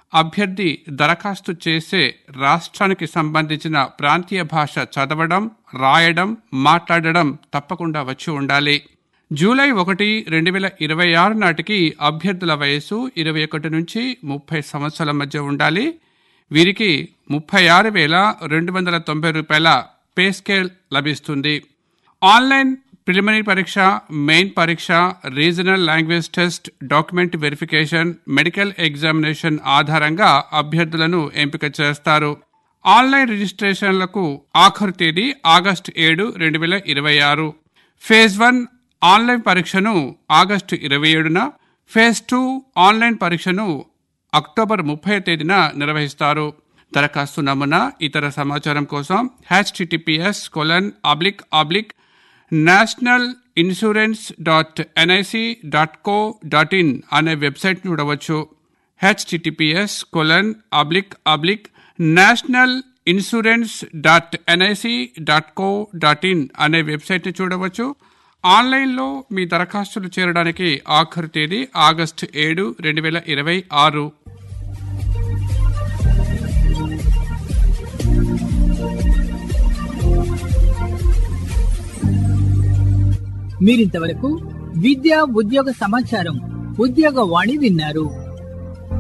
అభ్యర్థి దరఖాస్తు చేసే రాష్ట్రానికి సంబంధించిన ప్రాంతీయ భాష చదవడం రాయడం మాట్లాడడం తప్పకుండా వచ్చి ఉండాలి జూలై ఒకటి రెండు వేల ఇరవై ఆరు నాటికి అభ్యర్థుల వయసు ఇరవై ఒకటి నుంచి ముప్పై సంవత్సరాల మధ్య ఉండాలి వీరికి ముప్పై ఆరు వేల రెండు వందల తొంభై రూపాయల పే స్కేల్ లభిస్తుంది ఆన్లైన్ ప్రిలిమినరీ పరీక్ష మెయిన్ పరీక్ష regional language test document verification medical examination ఆధారంగా అభ్యర్థులను ఎంపిక చేస్తారు ఆన్లైన్ రిజిస్ట్రేషన్లకు ఆఖరు తేదీ ఆగస్టు ఏడు రెండు వేల ఇరవై ఆరు ఫేజ్ వన్ ఆన్లైన్ పరీక్షను ఆగస్టు ఇరవై ఏడున ఫేజ్ టూ ఆన్లైన్ పరీక్షను అక్టోబర్ ముప్పై తేదీన నిర్వహిస్తారు దరఖాస్తు నమూనా ఇతర సమాచారం కోసం HTTPS colon oblique oblique national insurance dot NIC dot co dot in అనే వెబ్సైట్ చూడవచ్చు HTTPS colon oblique oblique national insurance dot NIC dot co dot in అనే వెబ్సైట్ని చూడవచ్చు ఆన్లైన్లో మీ దరఖాస్తులు చేరడానికి ఆఖరు తేదీ ఆగస్టు ఏడు రెండు వేల ఇరవై ఆరు మీరింతవరకు విద్యా ఉద్యోగ సమాచారం ఉద్యోగ వాణి విన్నారు